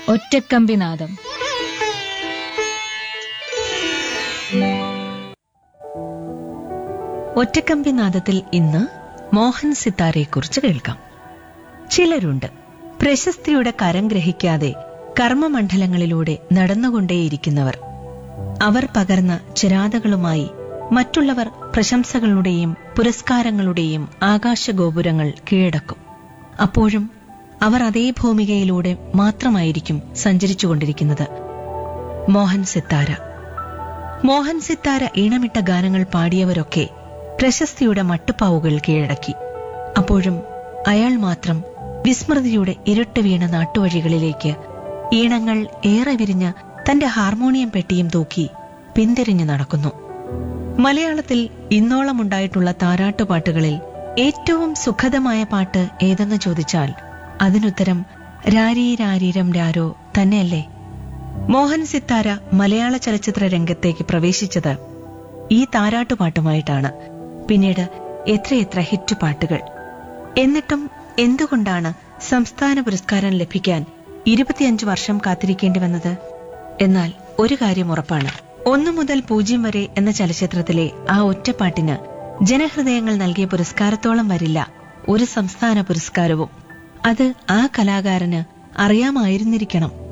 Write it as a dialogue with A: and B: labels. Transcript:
A: ഒറ്റക്കമ്പിനാദം
B: ഒറ്റക്കമ്പി നാദത്തിൽ ഇന്ന് മോഹൻ സിത്താരെക്കുറിച്ച് കേൾക്കാം ചിലരുണ്ട് പ്രശസ്തിയുടെ കരം ഗ്രഹിക്കാതെ കർമ്മമണ്ഡലങ്ങളിലൂടെ നടന്നുകൊണ്ടേയിരിക്കുന്നവർ അവർ പകർന്ന ചിരാതകളുമായി മറ്റുള്ളവർ പ്രശംസകളുടെയും പുരസ്കാരങ്ങളുടെയും ആകാശഗോപുരങ്ങൾ കീഴടക്കും അപ്പോഴും അവർ അതേ ഭൂമികയിലൂടെ മാത്രമായിരിക്കും സഞ്ചരിച്ചുകൊണ്ടിരിക്കുന്നത് മോഹൻ സിത്താര മോഹൻ സിത്താര ഈണമിട്ട ഗാനങ്ങൾ പാടിയവരൊക്കെ പ്രശസ്തിയുടെ മട്ടുപ്പാവുകൾ കീഴടക്കി അപ്പോഴും അയാൾ മാത്രം വിസ്മൃതിയുടെ ഇരുട്ട് വീണ നാട്ടുവഴികളിലേക്ക് ഈണങ്ങൾ ഏറെ വിരിഞ്ഞ തന്റെ ഹാർമോണിയം പെട്ടിയും തൂക്കി പിന്തിരിഞ്ഞു നടക്കുന്നു മലയാളത്തിൽ ഇന്നോളം ഉണ്ടായിട്ടുള്ള താരാട്ടുപാട്ടുകളിൽ ഏറ്റവും സുഖദമായ പാട്ട് ഏതെന്ന് ചോദിച്ചാൽ അതിനുത്തരം രാരീ രാരീരം രാരോ തന്നെയല്ലേ മോഹൻ സിത്താര മലയാള ചലച്ചിത്ര രംഗത്തേക്ക് പ്രവേശിച്ചത് ഈ താരാട്ടുപാട്ടുമായിട്ടാണ് പിന്നീട് എത്രയെത്ര ഹിറ്റ് പാട്ടുകൾ എന്നിട്ടും എന്തുകൊണ്ടാണ് സംസ്ഥാന പുരസ്കാരം ലഭിക്കാൻ ഇരുപത്തിയഞ്ച് വർഷം കാത്തിരിക്കേണ്ടി വന്നത് എന്നാൽ ഒരു കാര്യം ഉറപ്പാണ് ഒന്നു മുതൽ പൂജ്യം വരെ എന്ന ചലച്ചിത്രത്തിലെ ആ ഒറ്റപ്പാട്ടിന് ജനഹൃദയങ്ങൾ നൽകിയ പുരസ്കാരത്തോളം വരില്ല ഒരു സംസ്ഥാന പുരസ്കാരവും അത് ആ കലാകാരന് അറിയാമായിരുന്നിരിക്കണം